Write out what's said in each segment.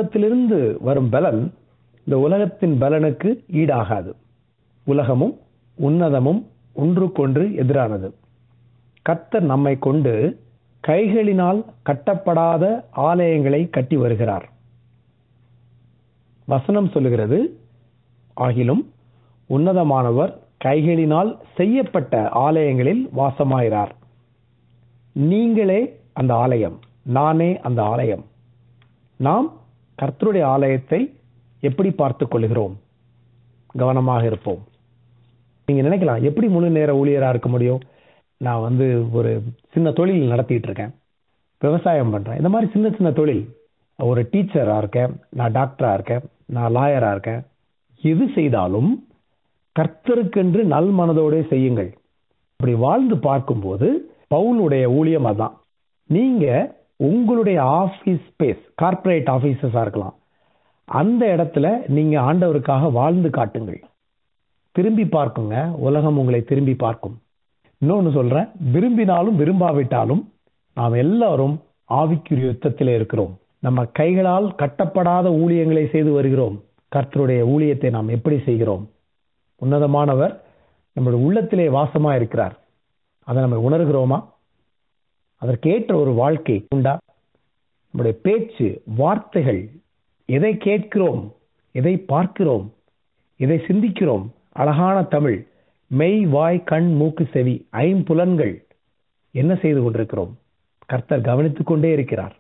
உன்னதத்திலிருந்து வரும் பலன் இந்த உலகத்தின் பலனுக்கு ஈடாகாது உலகமும் உன்னதமும் ஒன்றுக்கொன்று எதிரானது கர்த்தர் நம்மை கொண்டு கைகளினால் கட்டப்படாத ஆலயங்களை கட்டி வருகிறார் வசனம் சொல்லுகிறது ஆகிலும் உன்னதமானவர் கைகளினால் செய்யப்பட்ட ஆலயங்களில் வாசமாயிறார் நீங்களே அந்த ஆலயம் நானே அந்த ஆலயம் நாம் கர்த்தருடைய ஆலயத்தை எப்படி பார்த்துக் கொள்கிறோம் கவனமாக இருப்போம் நீங்க நினைக்கலாம் எப்படி முழு நேர ஊழியரா இருக்க முடியும் நான் வந்து ஒரு சின்ன தொழில் நடத்திட்டு இருக்கேன் விவசாயம் பண்றேன் இந்த மாதிரி சின்ன சின்ன தொழில் ஒரு டீச்சரா இருக்கேன் நான் டாக்டரா இருக்கேன் நான் லாயரா இருக்கேன் எது செய்தாலும் கர்த்தருக்கென்று நல் மனதோடு செய்யுங்கள் அப்படி வாழ்ந்து பார்க்கும்போது பவுலுடைய ஊழியம் அதான் நீங்க உங்களுடைய ஆபீஸ் ஸ்பேஸ் கார்ப்பரேட் ஆபீசஸா இருக்கலாம் அந்த இடத்துல நீங்க ஆண்டவருக்காக வாழ்ந்து காட்டுங்கள் திரும்பி பார்க்குங்க உலகம் உங்களை திரும்பி பார்க்கும் இன்னொன்னு சொல்றேன் விரும்பினாலும் விரும்பாவிட்டாலும் நாம் எல்லாரும் ஆவிக்குரிய யுத்தத்திலே இருக்கிறோம் நம்ம கைகளால் கட்டப்படாத ஊழியங்களை செய்து வருகிறோம் கர்த்தருடைய ஊழியத்தை நாம் எப்படி செய்கிறோம் உன்னதமானவர் நம்முடைய உள்ளத்திலே வாசமா இருக்கிறார் அதை நம்ம உணர்கிறோமா அதற்கேற்ற ஒரு வாழ்க்கை உண்டா நம்முடைய பேச்சு வார்த்தைகள் எதை கேட்கிறோம் எதை பார்க்கிறோம் எதை சிந்திக்கிறோம் அழகான தமிழ் மெய் வாய் கண் மூக்கு செவி ஐம்புலன்கள் என்ன செய்து கொண்டிருக்கிறோம் கர்த்தர் கவனித்துக் கொண்டே இருக்கிறார்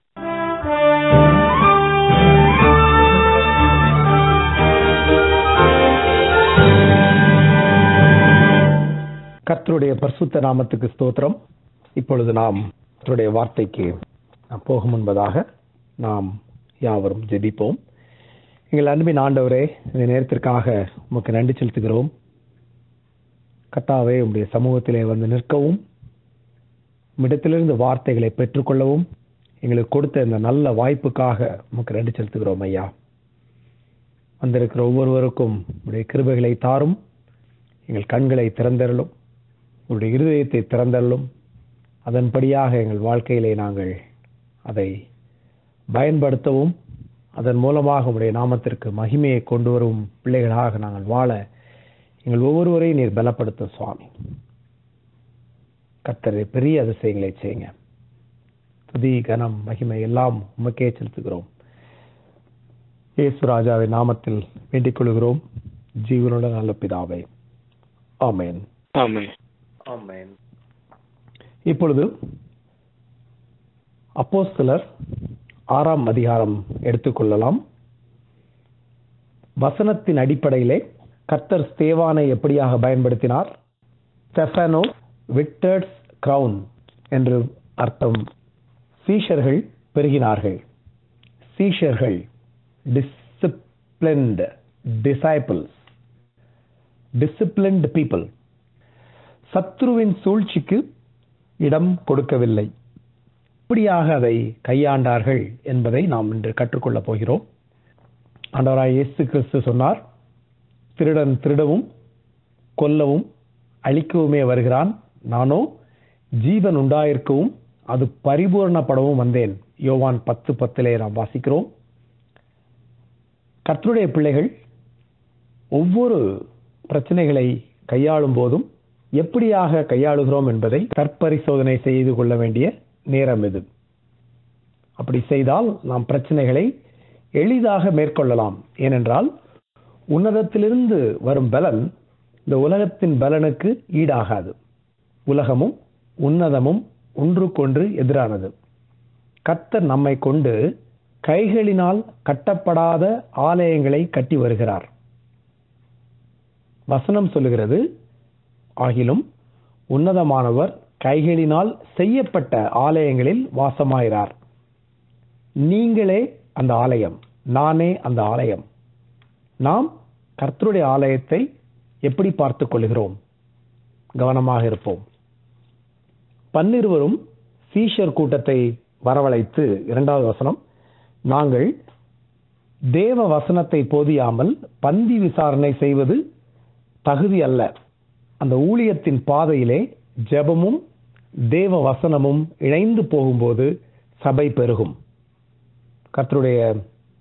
கர்த்தருடைய பரிசுத்த நாமத்துக்கு ஸ்தோத்திரம் இப்பொழுது நாம் கர்த்தருடைய வார்த்தைக்கு நாம் போகும் முன்பதாக நாம் யாவரும் ஜெபிப்போம் எங்கள் அன்பின் ஆண்டவரே இந்த நேரத்திற்காக உமக்கு நன்றி செலுத்துகிறோம் கத்தாவே உம்முடைய சமூகத்திலே வந்து நிற்கவும் உம்மிடத்திலிருந்து வார்த்தைகளை பெற்றுக்கொள்ளவும் எங்களுக்கு கொடுத்த இந்த நல்ல வாய்ப்புக்காக உமக்கு நன்றி செலுத்துகிறோம் ஐயா வந்திருக்கிற ஒவ்வொருவருக்கும் உடைய கிருபைகளை தாரும் எங்கள் கண்களை திறந்தருளும் உடைய இருதயத்தை திறந்தருளும் அதன்படியாக எங்கள் வாழ்க்கையிலே நாங்கள் அதை பயன்படுத்தவும் அதன் மூலமாக உடைய நாமத்திற்கு மகிமையை கொண்டு வரும் பிள்ளைகளாக நாங்கள் வாழ எங்கள் ஒவ்வொருவரையும் நீர் பலப்படுத்தும் சுவாமி கர்த்தரை பெரிய அதிசயங்களை செய்யுங்க துதி கனம் மகிமை எல்லாம் உமக்கே செலுத்துகிறோம் இயேசு ராஜாவின் நாமத்தில் வேண்டிக் கொள்கிறோம் ஜீவனுள்ள நல்ல பிதாவை ஆமேன் ஆமென் ஆமேன் இப்பொழுது அப்போஸ்தலர் ஆறாம் அதிகாரம் எடுத்துக்கொள்ளலாம் வசனத்தின் அடிப்படையிலே கர்த்தர் ஸ்தேவானை எப்படியாக பயன்படுத்தினார் ஸ்டெஃபனோ விட்டர்ஸ் கிரவுன் என்று அர்த்தம் சீஷர்கள் பெருகினார்கள் சீஷர்கள் டிசிப்ளின்ட் டிசைபிள்ஸ் டிசிப்ளின்ட் பீப்புள் சத்ருவின் சூழ்ச்சிக்கு இடம் கொடுக்கவில்லை எப்படியாக அதை கையாண்டார்கள் என்பதை நாம் இன்று கற்றுக்கொள்ளப் போகிறோம் ஆண்டவராய் இயேசு கிறிஸ்து சொன்னார் திருடன் திருடவும் கொல்லவும் அழிக்கவுமே வருகிறான் நானோ ஜீவன் உண்டாயிருக்கவும் அது பரிபூரணப்படவும் வந்தேன் யோவான் பத்து பத்திலே நாம் வாசிக்கிறோம் கர்த்தருடைய பிள்ளைகள் ஒவ்வொரு பிரச்சனைகளை கையாளும் போதும் எப்படியாக கையாளுகிறோம் என்பதை தற்பரிசோதனை செய்து கொள்ள வேண்டிய நேரம் இது அப்படி செய்தால் நாம் பிரச்சனைகளை எளிதாக மேற்கொள்ளலாம் ஏனென்றால் உன்னதத்திலிருந்து வரும் பலன் இந்த உலகத்தின் பலனுக்கு ஈடாகாது உலகமும் உன்னதமும் ஒன்றுக்கொன்று எதிரானது கர்த்தர் நம்மை கொண்டு கைகளினால் கட்டப்படாத ஆலயங்களை கட்டி வருகிறார் வசனம் சொல்லுகிறது ஆகிலும் உன்னதமானவர் கைகளினால் செய்யப்பட்ட ஆலயங்களில் வாசமாயிறார் நீங்களே அந்த ஆலயம் நானே அந்த ஆலயம் நாம் கர்த்தருடைய ஆலயத்தை எப்படி பார்த்துக் கொள்கிறோம் கவனமாக இருப்போம் பன்னிருவரும் சீஷர் கூட்டத்தை வரவழைத்து இரண்டாவது வசனம் நாங்கள் தேவ வசனத்தை போதியாமல் பந்தி விசாரணை செய்வது தகுதி அல்ல அந்த ஊழியத்தின் பாதையிலே ஜெபமும் தேவ வசனமும் இணைந்து போகும்போது சபை பெருகும் கர்த்தருடைய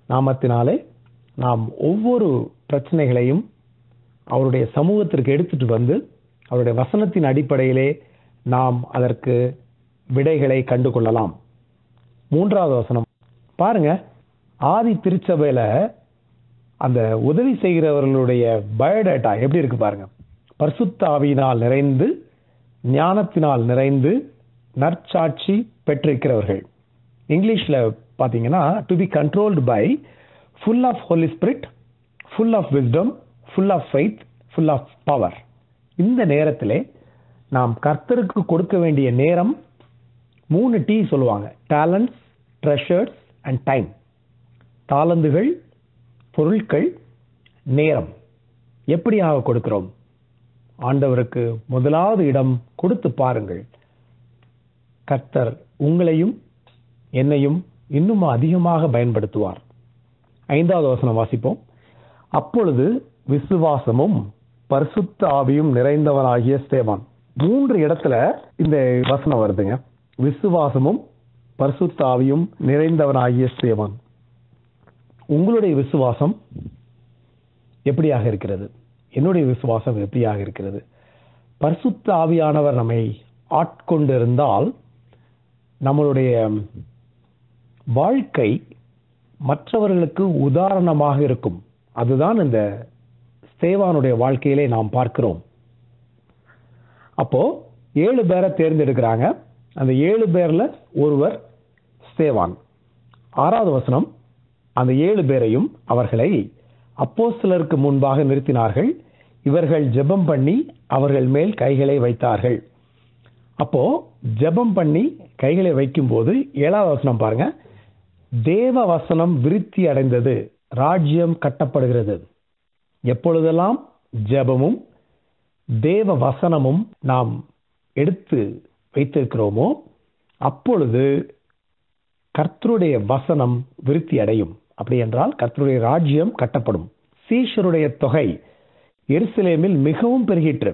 நாமத்தினாலே நாம் ஒவ்வொரு பிரச்சனைகளையும் அவருடைய சமூகத்திற்கு எடுத்துட்டு வந்து அவருடைய வசனத்தின் அடிப்படையிலே நாம் அதற்கு விடைகளை கண்டு கொள்ளலாம் மூன்றாவது வசனம் பாருங்க ஆதி திருச்சபையில அந்த உதவி செய்கிறவர்களுடைய பயோடேட்டா எப்படி இருக்கு பாருங்க பரிசுத்த ஆவியினால் நிறைந்து ஞானத்தினால் நிறைந்து நற்சாட்சி பெற்றிருக்கிறவர்கள் இங்கிலீஷ்ல பாத்தீங்கன்னா to be controlled by full of Holy Spirit full of wisdom full of faith full of power இந்த நேரத்திலே நாம் கர்த்தருக்கு கொடுக்க வேண்டிய நேரம் மூணு டி சொல்லுவாங்க டேலண்ட்ஸ் ட்ரெஷர்ஸ் அண்ட் டைம் தாளந்துகள் பொருட்கள் நேரம் எப்படியாக கொடுக்கிறோம் ஆண்டவருக்கு முதலாவது இடம் கொடுத்து பாருங்கள் கர்த்தர் உங்களையும் என்னையும் இன்னும் அதிகமாக பயன்படுத்துவார் ஐந்தாவது வசனம் வாசிப்போம் அப்பொழுது விசுவாசமும் பரிசுத்த ஆவியும் நிறைந்தவனாகிய ஸ்தேவான் மூன்று இடத்துல இந்த வசனம் வருதுங்க விசுவாசமும் பரிசுத்த ஆவியும் நிறைந்தவனாகிய ஸ்தேவான் உங்களுடைய விசுவாசம் எப்படியாக இருக்கிறது என்னுடைய விசுவாசம் எப்படியாக இருக்கிறது பரிசுத்த ஆவியானவர் நம்மை ஆட்கொண்டிருந்தால் நம்மளுடைய வாழ்க்கை மற்றவர்களுக்கு உதாரணமாக இருக்கும் அதுதான் இந்த சேவானுடைய வாழ்க்கையிலே நாம் பார்க்கிறோம் அப்போ ஏழு பேரை தேர்ந்தெடுக்கிறாங்க அந்த ஏழு பேர்ல ஒருவர் சேவான் ஆறாவது வசனம் அந்த ஏழு பேரையும் அவர்களை அப்போஸ்தலருக்கு முன்பாக நிறுத்தினார்கள் இவர்கள் ஜெபம் பண்ணி அவர்கள் மேல் கைகளை வைத்தார்கள் அப்போ ஜெபம் பண்ணி கைகளை வைக்கும்போது ஏழாவது வசனம் பாருங்க தேவ வசனம் விருத்தி அடைந்தது ராஜ்யம் கட்டப்படுகிறது எப்பொழுதெல்லாம் ஜெபமும் தேவ வசனமும் நாம் எடுத்து வைத்திருக்கிறோமோ அப்பொழுது கர்த்தருடைய வசனம் விருத்தி அடையும் அப்படி என்றால் கர்த்தருடைய ராஜ்யம் கட்டப்படும் சீஷருடைய தொகை எருசலேமில் மிகவும் பெருகிற்று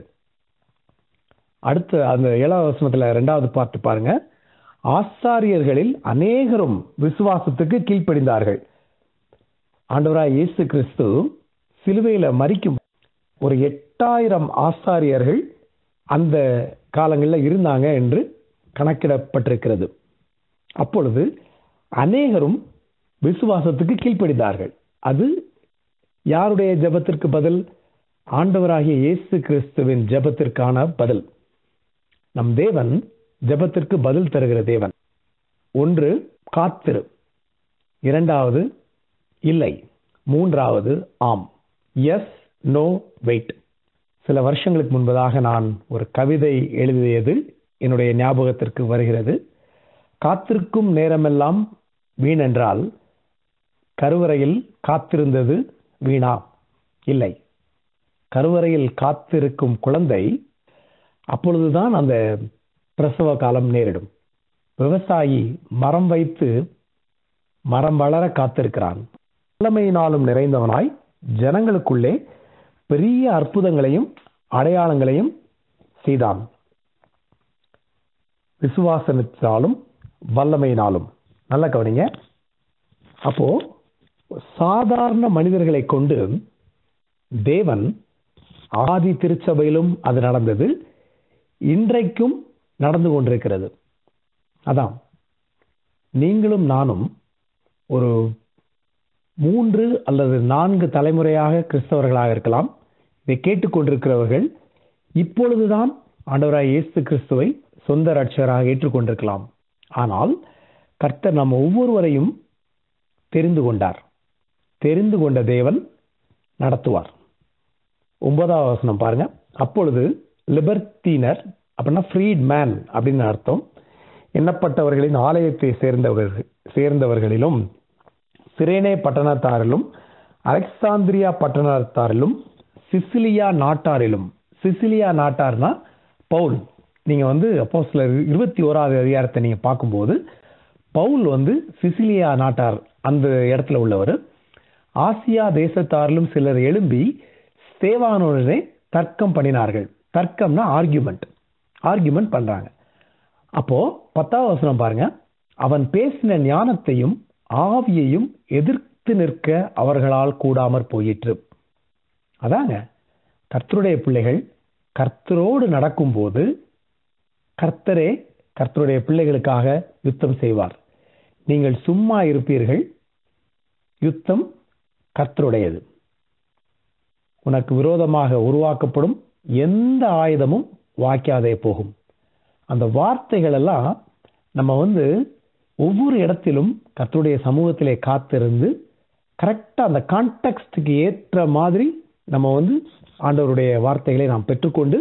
அடுத்து அந்த ஏழாவது வசனத்துல ரெண்டாவது பாட்டு பாருங்க ஆசாரியர்களில் அநேகரும் விசுவாசத்துக்கு கீழ்ப்படிந்தார்கள் ஆண்டவராய் இயேசு கிறிஸ்து சிலுவையில மறிக்கும் ஒரு எட்டாயிரம் ஆசாரியர்கள் அந்த காலங்களில் இருந்தாங்க என்று கணக்கிடப்பட்டிருக்கிறது அப்பொழுது அநேகரும் விசுவாசத்துக்கு கீழ்ப்படிந்தார்கள் அது யாருடைய ஜெபத்திற்கு பதில் ஆண்டவராகிய இயேசு கிறிஸ்துவின் ஜெபத்திற்கான பதில் நம் தேவன் ஜெபத்திற்கு பதில் தருகிற தேவன் ஒன்று காத்திரு இரண்டாவது இல்லை மூன்றாவது ஆம் எஸ் நோ வெயிட் சில வருஷங்களுக்கு முன்பதாக நான் ஒரு கவிதை எழுதியது என்னுடைய ஞாபகத்திற்கு வருகிறது காத்திருக்கும் நேரமெல்லாம் வீணென்றால் கருவறையில் காத்திருந்தது வீணா இல்லை கருவறையில் காத்திருக்கும் குழந்தை அப்பொழுதுதான் அந்த பிரசவ காலம் நேரிடும் விவசாயி மரம் வைத்து மரம் வளர காத்திருக்கிறான் வல்லமையினாலும் நிறைந்தவனாய் ஜனங்களுக்குள்ளே பெரிய அற்புதங்களையும் அடையாளங்களையும் செய்தான் விசுவாசத்தினாலும் வல்லமையினாலும் நல்ல கவனிங்க அப்போ சாதாரண மனிதர்களை கொண்டு தேவன் ஆதி திருச்சபையிலும் அது நடந்தது இன்றைக்கும் நடந்து கொண்டிருக்கிறது அதான் நீங்களும் நானும் ஒரு மூன்று அல்லது நான்கு தலைமுறையாக கிறிஸ்தவர்களாக இருக்கலாம் இதை கேட்டுக்கொண்டிருக்கிறவர்கள் இப்பொழுதுதான் ஆண்டவராய் இயேசு கிறிஸ்துவை சொந்த ரட்சகராக ஏற்றுக்கொண்டிருக்கலாம் ஆனால் கர்த்தர் நம்ம ஒவ்வொருவரையும் தெரிந்து கொண்டார் தெரிந்து கொண்ட தேவன் நடத்துவார் ஒன்பதாவது வசனம் பாருங்க அப்பொழுது லிபர்டீனர் அப்படின்னா ஃப்ரீட் மேன் அப்படின்னு அர்த்தம் எண்ணப்பட்டவர்களின் ஆலயத்தை சேர்ந்தவர்கள் சேர்ந்தவர்களிலும் சிரேனே பட்டணத்தாரிலும் அலெக்சாந்திரியா பட்டணத்தாரிலும் சிசிலியா நாட்டாரிலும் சிசிலியா நாட்டார்னா பவுல் நீங்க வந்து அப்போ சில இருபத்தி ஓராவது அதிகாரத்தை நீங்க பார்க்கும்போது பவுல் வந்து சிசிலியா நாட்டார் அந்த இடத்துல உள்ளவர் ஆசியா தேசத்தாரிலும் சிலர் எழும்பி ஸ்தேவானுடனே தர்க்கம் பண்ணினார்கள் தர்க்கம்னா ஆர்கியூமெண்ட் ஆர்கியூமெண்ட் பண்றாங்க அப்போ பத்தாவது வசனம் பாருங்க அவன் பேசின ஞானத்தையும் ஆவியையும் எதிர் நிலைத்து நிற்க அவர்களால் கூடாமற் போயிற்று அதாங்க கர்த்தருடைய பிள்ளைகள் கர்த்தரோடு நடக்கும்போது கர்த்தரே கர்த்தருடைய பிள்ளைகளுக்காக யுத்தம் செய்வார் நீங்கள் சும்மா இருப்பீர்கள் யுத்தம் கர்த்தருடையது உனக்கு விரோதமாக உருவாக்கப்படும் எந்த ஆயுதமும் வாய்க்காதே போகும் அந்த வார்த்தைகள் எல்லாம் நம்ம வந்து ஒவ்வொரு இடத்திலும் கர்த்தருடைய சமூகத்திலே காத்திருந்து கரெக்டா அந்த கான்டெக்ஸ்டுக்கு ஏற்ற மாதிரி நம்ம வந்து ஆண்டவருடைய வார்த்தைகளை நாம் பெற்றுக்கொண்டு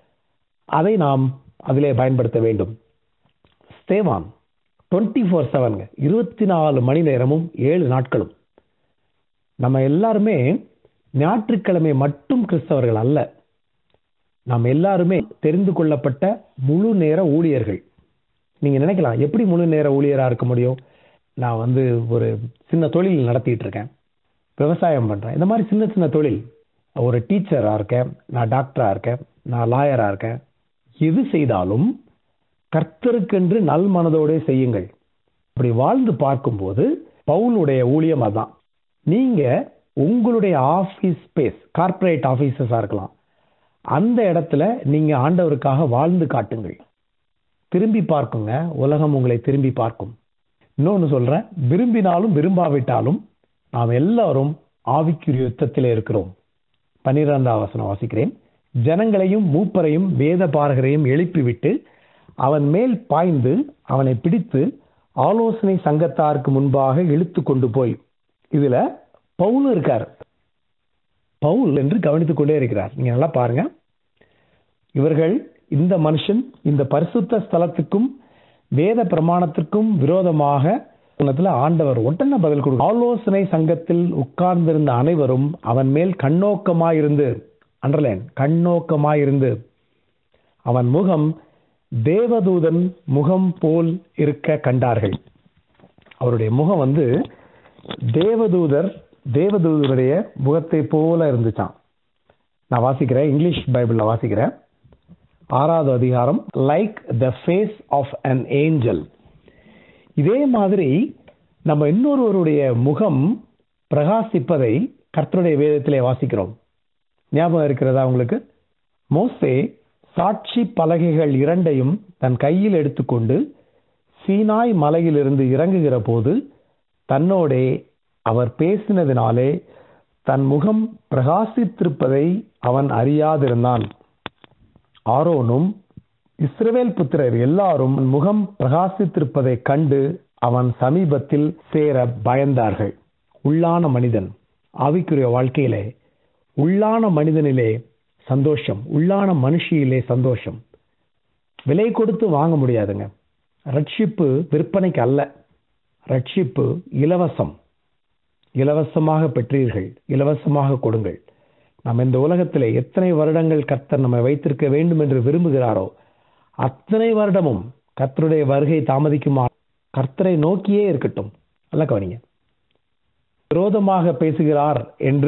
அதை நாம் அதிலே பயன்படுத்த வேண்டும் ஸ்தேவான் டுவெண்ட்டி ஃபோர் செவன்ங்க இருபத்தி நாலு மணி நேரமும் ஏழு நாட்களும் நம்ம எல்லாருமே ஞாயிற்றுக்கிழமை மட்டும் கிறிஸ்தவர்கள் அல்ல நாம் எல்லாருமே தெரிந்து கொள்ளப்பட்ட முழு நேர ஊழியர்கள் நீங்க நினைக்கலாம் எப்படி முழு நேர ஊழியரா இருக்க முடியும் நான் வந்து ஒரு சின்ன தொழில் நடத்திட்டு இருக்கேன் விவசாயம் பண்றேன் இந்த மாதிரி சின்ன சின்ன தொழில் ஒரு டீச்சரா இருக்கேன் நான் டாக்டரா இருக்கேன் நான் லாயரா இருக்கேன் எது செய்தாலும் கர்த்தருக்கென்று நல் மனதோடு செய்யுங்கள் அப்படி வாழ்ந்து பார்க்கும்போது பவுலுடைய ஊழியம் அதான் நீங்க உங்களுடைய ஆபீஸ் ஸ்பேஸ் கார்ப்பரேட் ஆபீசஸா இருக்கலாம் அந்த இடத்துல நீங்க ஆண்டவருக்காக வாழ்ந்து காட்டுங்கள் திரும்பி பார்க்குங்க உலகம் உங்களை திரும்பி பார்க்கும் இன்னொன்னு சொல்றேன் விரும்பினாலும் விரும்பாவிட்டாலும் நாம் எல்லாரும் ஆவிக்குரிய யுத்தத்திலே இருக்கிறோம் பன்னிரெண்டாம் வசனம் வாசிக்கிறேன் ஜனங்களையும் மூப்பரையும் வேத பாரகரையும் எழுப்பிவிட்டு அவன் மேல் பாய்ந்து அவனை பிடித்து ஆலோசனை சங்கத்தாருக்கு முன்பாக இழுத்து கொண்டு போய் இதுல பவுல் இருக்கார் பவுல் என்று கவனித்துக் கொண்டே இருக்கிறார் நீங்க நல்லா பாருங்க இவர்கள் இந்த மனுஷன் இந்த பரிசுத்த ஸ்தலத்துக்கும் வேத பிரமாணத்திற்கும் விரோதமாக உலகத்துல ஆண்டவர் உடனே பதில் கொடுக்கும் ஆலோசனை சங்கத்தில் உட்கார்ந்திருந்த அனைவரும் அவன் மேல் கண்ணோக்கமாயிருந்து அண்டர்லைன் கண்ணோக்கமாயிருந்து அவன் முகம் தேவதூதன் முகம் போல் இருக்க கண்டார்கள் அவருடைய முகம் வந்து தேவதூதர் தேவதூதருடைய முகத்தை போல இருந்துச்சான் நான் வாசிக்கிறேன் இங்கிலீஷ் பைபிள்ல வாசிக்கிறேன் ஆறாவது அதிகாரம் like the face of an angel இதே மாதிரி நம்ம இன்னொருவருடைய முகம் பிரகாசிப்பதை கர்த்தருடைய வேதத்திலே வாசிக்கிறோம் ஞாபகம் இருக்கிறதா உங்களுக்கு மோசே சாட்சி பலகைகள் இரண்டையும் தன் கையில் எடுத்துக்கொண்டு சீனாய் மலையிலிருந்து இறங்குகிற போது தன்னோடே அவர் பேசினதினாலே தன் முகம் பிரகாசித்திருப்பதை அவன் அறியாதிருந்தான் ஆரோனும் இஸ்ரவேல் புத்திரர் எல்லாரும் முகம் பிரகாசித்திருப்பதைக் கண்டு அவன் சமீபத்தில் சேர பயந்தார்கள் உள்ளான மனிதன் ஆவிக்குரிய வாழ்க்கையிலே உள்ளான மனிதனிலே சந்தோஷம் உள்ளான மனுஷியிலே சந்தோஷம் விலை கொடுத்து வாங்க முடியாதுங்க ரட்சிப்பு விற்பனைக்கு அல்ல ரட்சிப்பு இலவசம் இலவசமாக பெற்றீர்கள் இலவசமாக கொடுங்கள் நாம் இந்த உலகத்திலே எத்தனை வருடங்கள் கர்த்தர் நம்மை வைத்திருக்க வேண்டும் என்று விரும்புகிறாரோ அத்தனை வருடமும் கர்த்தருடைய வருகை தாமதிக்குமா கர்த்தரை நோக்கியே இருக்கட்டும் நல்ல கவனிங்க விரோதமாக பேசுகிறார் என்று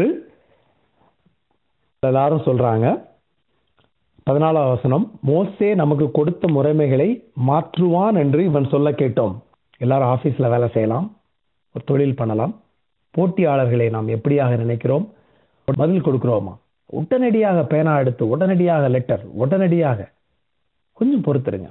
எல்லாரும் சொல்றாங்க பதினாலாம் வசனம் மோசே நமக்கு கொடுத்த முறைமைகளை மாற்றுவான் என்று இவன் சொல்ல கேட்டோம் எல்லாரும் ஆபீஸ்ல வேலை செய்யலாம் ஒரு தொழில் பண்ணலாம் போட்டியாளர்களை நாம் எப்படியாக நினைக்கிறோம் பதில் கொடுக்கிறோமா உடனடியாக பேனா எடுத்து உடனடியாக லெட்டர் உடனடியாக கொஞ்சம் பொறுத்துருங்க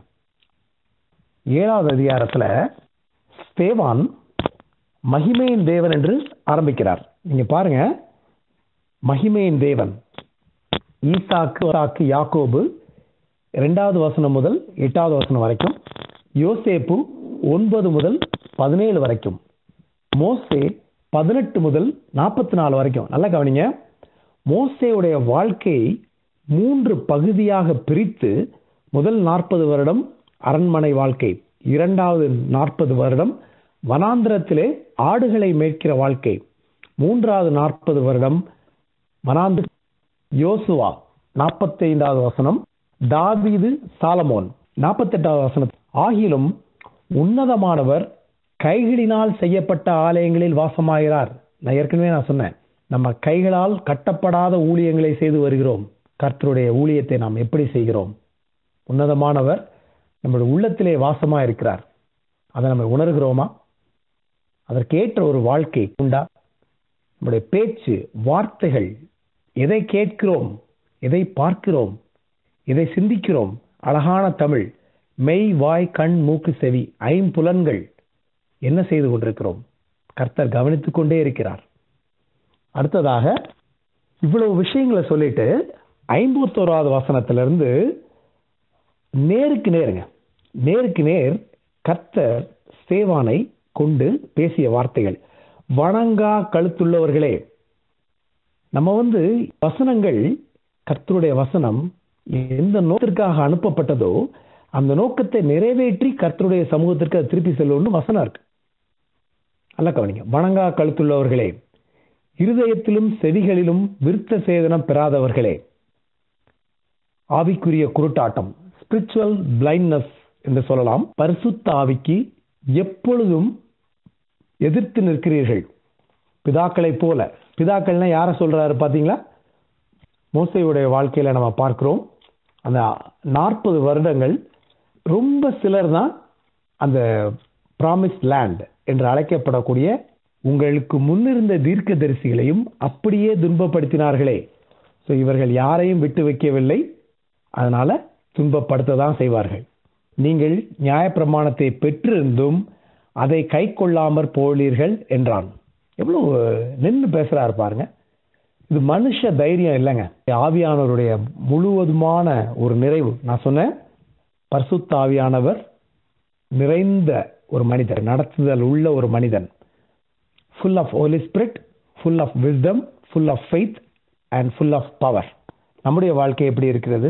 ஏழாவது அதிகாரத்துல ஸ்தேவான் மகிமையின் தேவன் என்று ஆரம்பிக்கிறார் நீங்க பாருங்க மகிமையின் தேவன் ஈசாக்கு ஈசாக்கு யாக்கோபு இரண்டாவது வசனம் முதல் எட்டாவது வசனம் வரைக்கும் யோசேப்பு ஒன்பது முதல் பதினேழு வரைக்கும் மோசே பதினெட்டு முதல் நாற்பத்தி நாலு வரைக்கும் நல்லா கவனிங்க மோசேவுடைய வாழ்க்கையை மூன்று பகுதியாக பிரித்து முதல் நாற்பது வருடம் அரண்மனை வாழ்க்கை இரண்டாவது நாற்பது வருடம் வனாந்திரத்திலே ஆடுகளை மேய்க்கிற வாழ்க்கை மூன்றாவது நாற்பது வருடம் வனாந்திர யோசுவா நாற்பத்தி ஐந்தாவது வசனம் தாவீது சாலமோன் நாற்பத்தி எட்டாவது வசனம் ஆகிலும் உன்னதமானவர் கைகளினால் செய்யப்பட்ட ஆலயங்களில் வாசமாகிறார் நான் ஏற்கனவே நான் சொன்னேன் நம்ம கைகளால் கட்டப்படாத ஊழியங்களை செய்து வருகிறோம் கர்த்தருடைய ஊழியத்தை நாம் எப்படி செய்கிறோம் உன்னதமானவர் நம்முடைய உள்ளத்திலே வாசமா இருக்கிறார் அதை நம்ம உணர்கிறோமா அதற்கேற்ற ஒரு வாழ்க்கை உண்டா நம்முடைய பேச்சு வார்த்தைகள் எதை கேட்கிறோம் எதை பார்க்கிறோம் எதை சிந்திக்கிறோம் அழகான தமிழ் மெய் வாய் கண் மூக்கு செவி ஐம்புலன்கள் என்ன செய்து கொண்டிருக்கிறோம் கர்த்தர் கவனித்துக் கொண்டே இருக்கிறார் அடுத்ததாக இவ்வளவு விஷயங்களை சொல்லிட்டு ஐம்பத்தோராவது வசனத்திலிருந்து நேருக்கு நேருங்க நேருக்கு நேர் கர்த்தர் சேவானை கொண்டு பேசிய வார்த்தைகள் வணங்கா கழுத்துள்ளவர்களே நம்ம வந்து வசனங்கள் கர்த்தருடைய வசனம் எந்த நோக்கத்திற்காக அனுப்பப்பட்டதோ அந்த நோக்கத்தை நிறைவேற்றி கர்த்தருடைய சமூகத்திற்கு அது திருப்பி செல்லணும்னு வசனம் இருக்கு அல்ல கவனிங்க வணங்கா கழுத்துள்ளவர்களே இருதயத்திலும் செவிகளிலும் விருத்த சேதனம் பெறாதவர்களே ஆவிக்குரிய குருட்டாட்டம் ஸ்பிரிச்சுவல் பிளைண்ட்னஸ் என்று சொல்லலாம் பரிசுத்த ஆவிக்கு எப்பொழுதும் எதிர்த்து நிற்கிறீர்கள் பிதாக்களை போல பிதாக்கள்னா யார சொல்றாரு பாத்தீங்களா மோசையுடைய வாழ்க்கையில நம்ம பார்க்கிறோம் அந்த நாற்பது வருடங்கள் ரொம்ப சிலர் தான் அந்த ப்ராமிஸ் லேண்ட் என்று அழைக்கப்படக்கூடிய உங்களுக்கு முன்னிருந்த தீர்க்க தரிசிகளையும் அப்படியே துன்பப்படுத்தினார்களே ஸோ இவர்கள் யாரையும் விட்டு வைக்கவில்லை அதனால துன்பப்படுத்த தான் செய்வார்கள் நீங்கள் நியாயப்பிரமாணத்தை பெற்றிருந்தும் அதை கை கொள்ளாமற் போலீர்கள் என்றான் எவ்வளவு நின்று பேசுறாரு பாருங்க இது மனுஷ தைரியம் இல்லைங்க ஆவியானவருடைய முழுவதுமான ஒரு நிறைவு நான் சொன்னேன் பரிசுத்த ஆவியானவர் நிறைந்த ஒரு மனிதர் நடத்துதல் உள்ள ஒரு மனிதன் full of Holy Spirit full of wisdom full of faith and full of power நம்முடைய வாழ்க்கை எப்படி இருக்கிறது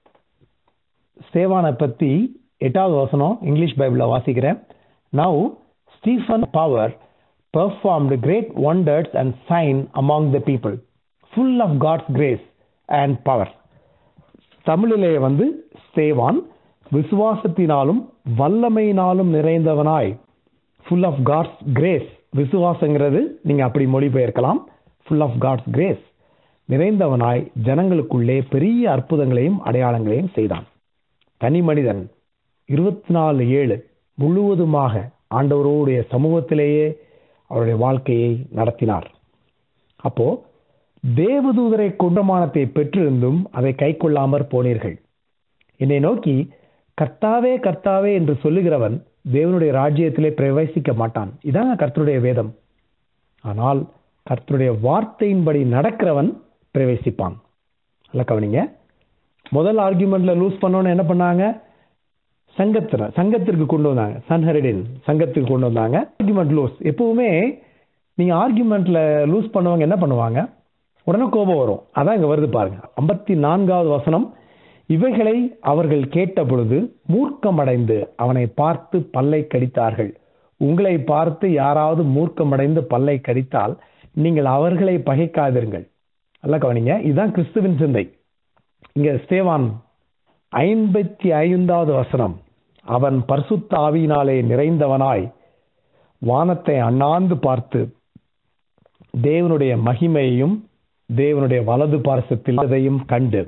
ஸ்தேவானை பத்தி எட்டாவது வசனம் இங்கிலீஷ் பைபிள்ல வாசிக்கிறேன் now Stephen power performed great wonders and sign among the people full of God's grace and power தமிழிலே வந்து ஸ்தேவான் விசுவாசத்தினாலும் வல்லமையினாலும் நிறைந்தவனாய் ஃபுல் ஆஃப் காட்ஸ் கிரேஸ் விசுவாசங்கிறது நீங்க அப்படி மொழிபெயர்க்கலாம் ஃபுல் ஆஃப் காட்ஸ் கிரேஸ் நிறைந்தவனாய் ஜனங்களுக்குள்ளே பெரிய அற்புதங்களையும் அடையாளங்களையும் செய்தான் தனி மனிதன் இருபத்தி நாலு ஏழு முழுவதுமாக ஆண்டவருடைய சமூகத்திலேயே அவருடைய வாழ்க்கையை நடத்தினார் அப்போ தேவதூதரை குண்டமானத்தை பெற்றிருந்தும் அதை கை கொள்ளாமற் போனீர்கள் என்னை நோக்கி கர்த்தாவே கர்த்தாவே என்று சொல்லுகிறவன் தேவனுடைய ராஜ்யத்திலே பிரவேசிக்க மாட்டான் இதாங்க கர்த்தருடைய வேதம் ஆனால் கர்த்தருடைய வார்த்தையின்படி நடக்கிறவன் பிரவேசிப்பான் அல்ல கவனிங்க முதல் ஆர்குமெண்ட்ல லூஸ் பண்ணோன்னு என்ன பண்ணாங்க சங்கத்தின சங்கத்திற்கு கொண்டு வந்தாங்க சன்ஹரிடின் சங்கத்துக்கு கொண்டு வந்தாங்க ஆர்குமெண்ட் லூஸ் எப்பவுமே நீங்க ஆர்குமெண்ட்ல லூஸ் பண்ணவங்க என்ன பண்ணுவாங்க உடனே கோபம் வரும் அதான் இங்க வருது பாருங்க ஐம்பத்தி நான்காவது வசனம் இவைகளை அவர்கள் கேட்ட பொழுது மூர்க்கமடைந்து அவனை பார்த்து பல்லை கடித்தார்கள் உங்களை பார்த்து யாராவது மூர்க்கமடைந்து பல்லை கடித்தால் நீங்கள் அவர்களை பகைக்காதிருங்கள் அல்ல கவனிங்க இதுதான் கிறிஸ்துவின் சிந்தை இங்க ஸ்தேவான் ஐம்பத்தி ஐந்தாவது வசனம் அவன் பரிசுத்த ஆவியினாலே நிறைந்தவனாய் வானத்தை அண்ணாந்து பார்த்து தேவனுடைய மகிமையையும் தேவனுடைய வலது பார்சத்தில் அதையும் கண்டு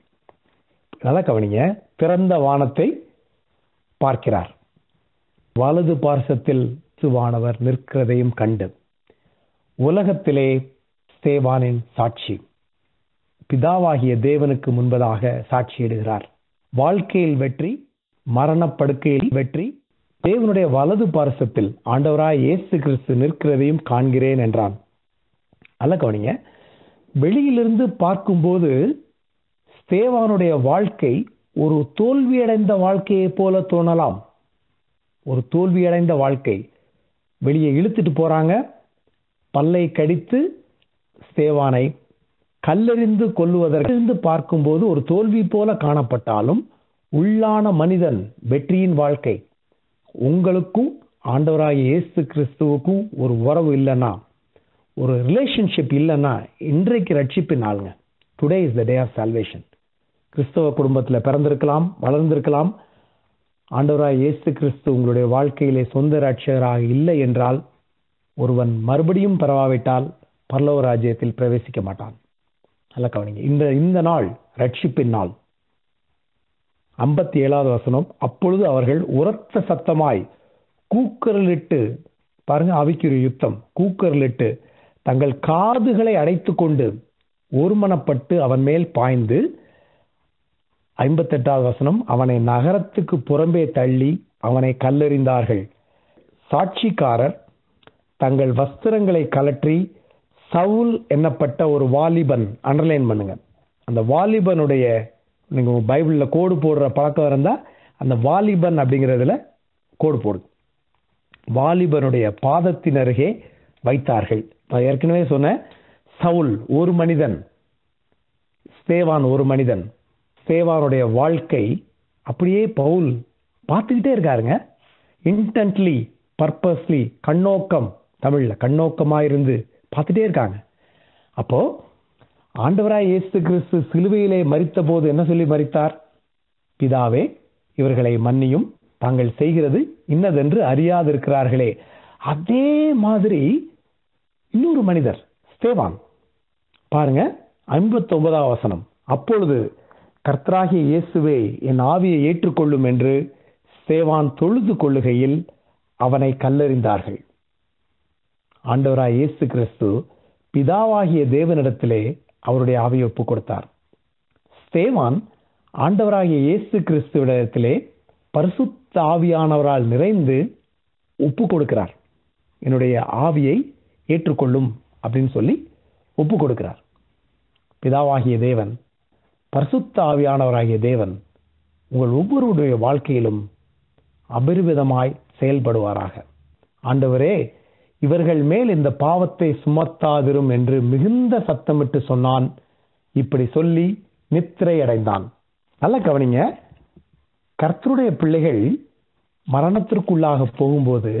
நல்லா கவனிங்க திறந்த வானத்தை பார்க்கிறார் வலது பார்சத்தில் வானவர் நிற்கிறதையும் கண்டு உலகத்திலே ஸ்தேவானின் சாட்சி பிதாவாகிய தேவனுக்கு முன்பதாக சாட்சியிடுகிறார் வாழ்க்கையில் வெற்றி மரணப்படுக்கையில் வெற்றி தேவனுடைய வலது பார்சத்தில் ஆண்டவராய் இயேசு கிறிஸ்து நிற்கிறதையும் காண்கிறேன் என்றான் அல்ல கவனிங்க வெளியிலிருந்து பார்க்கும்போது ஸ்தேவானுடைய வாழ்க்கை ஒரு தோல்வியடைந்த வாழ்க்கையை போல தோணலாம் ஒரு தோல்வியடைந்த வாழ்க்கை வெளியே இழுத்துட்டு போறாங்க பல்லை கடித்து ஸ்தேவானை கல்லெறிந்து கொல்லுவதற்கு பார்க்கும்போது ஒரு தோல்வி போல காணப்பட்டாலும் உள்ளான மனிதன் வெற்றியின் வாழ்க்கை உங்களுக்கும் ஆண்டவராகிய இயேசு கிறிஸ்துவுக்கும் ஒரு உறவு இல்லைன்னா ஒரு ரிலேஷன்ஷிப் இல்லைன்னா இன்றைக்கு ரட்சிப்பின் ஆளுங்க today is the day of salvation கிறிஸ்தவ குடும்பத்தில் பிறந்திருக்கலாம் வளர்ந்திருக்கலாம் ஆண்டவராய் இயேசு கிறிஸ்து உங்களுடைய வாழ்க்கையிலே சொந்த ரட்சகராக இல்லை என்றால் ஒருவன் மறுபடியும் பெறவாவிட்டால் பரலோக ராஜ்யத்தில் பிரவேசிக்க மாட்டான் நல்ல கவனிங்க இந்த இந்த நாள் ரட்சிப்பின் நாள் ஐம்பத்தி ஏழாவது வசனம் அப்பொழுது அவர்கள் உரத்த சத்தமாய் கூக்கரலிட்டு பாருங்க அவிக்குரிய யுத்தம் கூக்கரலிட்டு தங்கள் காதுகளை அடைத்துக் கொண்டு ஒருமனப்பட்டு அவன் மேல் பாய்ந்து ஐம்பத்தெட்டாவது வசனம் அவனை நகரத்துக்கு புறம்பே தள்ளி அவனை கல்லெறிந்தார்கள் சாட்சிக்காரர் தங்கள் வஸ்திரங்களை கலற்றி சவுல் என்னப்பட்ட ஒரு வாலிபன் அண்டர்லைன் பண்ணுங்க அந்த வாலிபனுடைய நீங்க பைபிள்ல கோடு போடுற பழக்கம் இருந்தா அந்த வாலிபன் அப்படிங்கிறதுல கோடு போடுங்க வாலிபனுடைய பாதத்தின் அருகே வைத்தார்கள் நான் ஏற்கனவே சொன்னேன் சவுல் ஒரு மனிதன் ஸ்தேவான் ஒரு மனிதன் ஸ்தேவானுடைய வாழ்க்கை அப்படியே பவுல் பார்த்துக்கிட்டே இருக்காருங்க இன்டென்ட்லி பர்பஸ்லி கண்ணோக்கம் தமிழ்ல கண்ணோக்கமா இருந்து பார்த்துட்டே இருக்காங்க அப்போ ஆண்டவராய் இயேசு கிறிஸ்து சிலுவையிலே மரித்த போது என்ன சொல்லி மரித்தார் பிதாவே இவர்களை மன்னியும் தாங்கள் செய்கிறது இன்னதென்று அறியாதிருக்கிறார்களே அதே மாதிரி இன்னொரு மனிதர் ஸ்தேவான் பாருங்க ஐம்பத்தி ஒன்பதாம் வசனம் அப்பொழுது கர்த்தராகிய இயேசுவே என் ஆவியை ஏற்றுக்கொள்ளும் என்று ஸ்தேவான் தொழுது கொள்ளுகையில் அவனை கல்லறிந்தார்கள் ஆண்டவராய் இயேசு கிறிஸ்து பிதாவாகிய தேவனிடத்திலே அவருடைய ஆவியை ஒப்பு கொடுத்தார் ஸ்தேவான் ஆண்டவராகிய இயேசு கிறிஸ்துவிடத்திலே பரிசுத்த ஆவியானவரால் நிறைந்து ஒப்பு கொடுக்கிறார் என்னுடைய ஆவியை ஏற்றுக்கொள்ளும் அப்படின்னு சொல்லி ஒப்பு கொடுக்கிறார் பிதாவாகிய தேவன் பரிசுத்த ஆவியானவராகிய தேவன் உங்கள் ஒவ்வொருடைய வாழ்க்கையிலும் அபரிவிதமாய் செயல்படுவாராக ஆண்டவரே இவர்கள் மேல் இந்த பாவத்தை சுமத்தாதிரும் என்று மிகுந்த சத்தமிட்டு சொன்னான் இப்படி சொல்லி நித்திரை அடைந்தான் நல்ல கவனிங்க கர்த்தருடைய பிள்ளைகள் மரணத்திற்குள்ளாக போகும்போது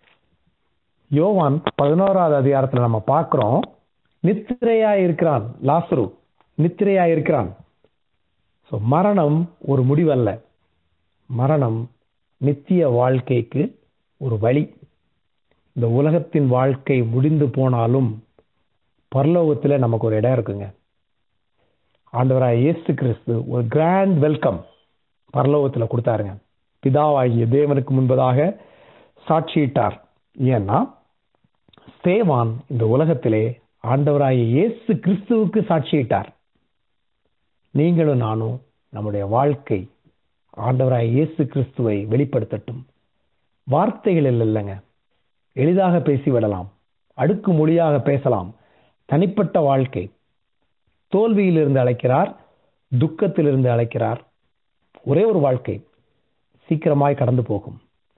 யோவான் பதினோராவது அதிகாரத்துல நம்ம பார்க்கிறோம் நித்திரையா இருக்கிறான் லாசரு நித்திரையா இருக்கிறான் ஸோ மரணம் ஒரு முடிவல்ல மரணம் நித்திய வாழ்க்கைக்கு ஒரு வழி இந்த உலகத்தின் வாழ்க்கை முடிந்து போனாலும் பரலோகத்தில் நமக்கு ஒரு இடம் இருக்குங்க ஆண்டவராய் இயேசு கிறிஸ்து ஒரு கிராண்ட் வெல்கம் பரலோகத்தில் கொடுத்தாருங்க பிதாவாகிய தேவனுக்கு முன்பதாக சாட்சியிட்டார் ஏன்னா சேவான் இந்த உலகத்திலே ஆண்டவராகிய இயேசு கிறிஸ்துவுக்கு சாட்சியிட்டார் நீங்களும் நானும் நம்முடைய வாழ்க்கை ஆண்டவராய் இயேசு கிறிஸ்துவை வெளிப்படுத்தட்டும் வார்த்தைகளில் இல்லைங்க எளிதாக பேசிவிடலாம் அடுக்கு மொழியாக பேசலாம் தனிப்பட்ட வாழ்க்கை தோல்வியிலிருந்து அழைக்கிறார் துக்கத்திலிருந்து அழைக்கிறார் ஒரே ஒரு வாழ்க்கை சீக்கிரமாய் கடந்து போகும்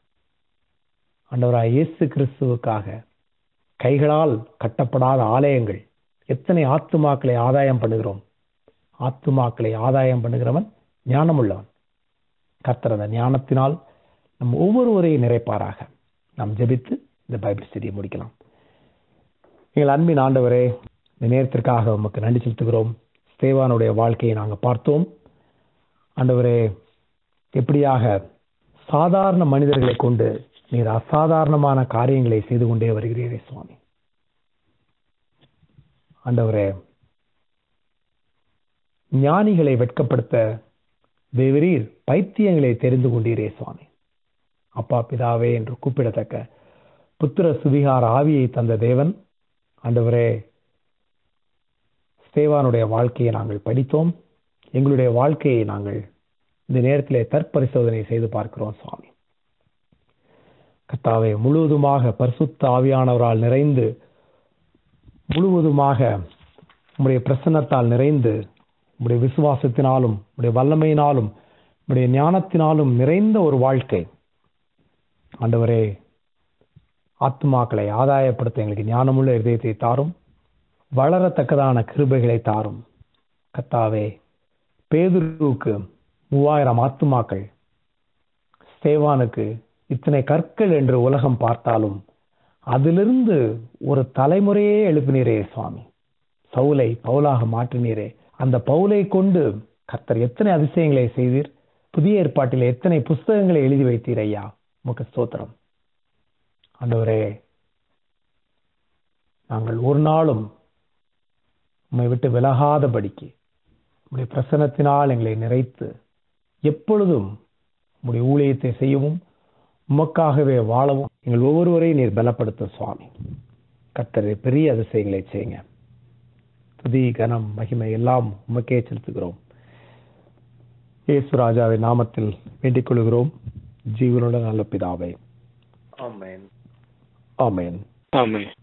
ஆண்டவராய் இயேசு கிறிஸ்துவுக்காக கைகளால் கட்டப்படாத ஆலயங்கள் எத்தனை ஆத்துமாக்களை ஆதாயம் பண்ணுகிறோம் ஆத்துமாக்களை ஆதாயம் பண்ணுகிறவன் ஞானமுள்ளவன் கர்த்தர் அந்த ஞானத்தினால் நம் ஒவ்வொருவரையும் நிறைப்பாராக நாம் ஜெபித்து இந்த பைபிள் ஸ்டடியை முடிக்கலாம் எங்கள் அன்பின் ஆண்டவரே இந்த நேரத்திற்காக உமக்கு நன்றி செலுத்துகிறோம் ஸ்தேவானுடைய வாழ்க்கையை நாங்கள் பார்த்தோம் ஆண்டவரே எப்படியாக சாதாரண மனிதர்களை கொண்டு நீர் அசாதாரணமான காரியங்களை செய்து கொண்டே வருகிறீரே சுவாமி ஆண்டவரே ஞானிகளை வெட்கப்படுத்த தேவரீர் பைத்தியங்களை தெரிந்து கொண்டீரே சுவாமி அப்பா பிதாவே என்று கூப்பிடத்தக்க புத்திர சுவிகார ஆவியை தந்த தேவன் ஆண்டவரே ஸ்தேவானுடைய வாழ்க்கையை நாங்கள் படித்தோம் எங்களுடைய வாழ்க்கையை நாங்கள் இந்த நேரத்திலே தற்பரிசோதனை செய்து பார்க்கிறோம் சுவாமி கத்தாவை முழுவதுமாக பரிசுத்த ஆவியானவரால் நிறைந்து முழுவதுமாக உம்முடைய பிரசன்னத்தால் நிறைந்து உம்முடைய விசுவாசத்தினாலும் உம்முடைய வல்லமையினாலும் உம்முடைய ஞானத்தினாலும் நிறைந்த ஒரு வாழ்க்கை ஆண்டவரே ஆத்மாக்களை ஆதாயப்படுத்த எங்களுக்கு ஞானமுள்ள இதயத்தை தாரும் வளரத்தக்கதான கிருபைகளை தாரும் கத்தாவே பேதுருவுக்கு மூவாயிரம் ஆத்துமாக்கள் ஸ்தேவானுக்கு இத்தனை கற்கள் என்று உலகம் பார்த்தாலும் அதிலிருந்து ஒரு தலைமுறையே எழுப்பினீரே சுவாமி சவுலை பவுலாக மாற்றினீரே அந்த பவுலை கொண்டு கர்த்தர் எத்தனை அதிசயங்களை செய்தீர் புதிய ஏற்பாட்டில் எத்தனை புஸ்தகங்களை எழுதி வைத்தீர் ஐயா உமக்கு ஸ்தோத்திரம் ஆண்டவரே நாங்கள் ஒரு நாளும் உம்மை விட்டு விலகாதபடிக்கு உம்முடைய பிரசனத்தினால் எங்களை நிறைத்து எப்பொழுதும் உம்முடைய ஊழியத்தை செய்யவும் உமக்காகவே வாழவும் எங்கள் ஒவ்வொருவரையும் நீர் பலப்படுத்தும் சுவாமி கத்தரை பெரிய அதிசயங்களை செய்யுங்க துதி கனம் மகிமை எல்லாம் உமக்கே செலுத்துகிறோம் இயேசு ராஜாவின் நாமத்தில் வேண்டிக் கொள்கிறோம் ஜீவனுள்ள நல்ல பிதாவே ஆமென் ஆமென் ஆமென்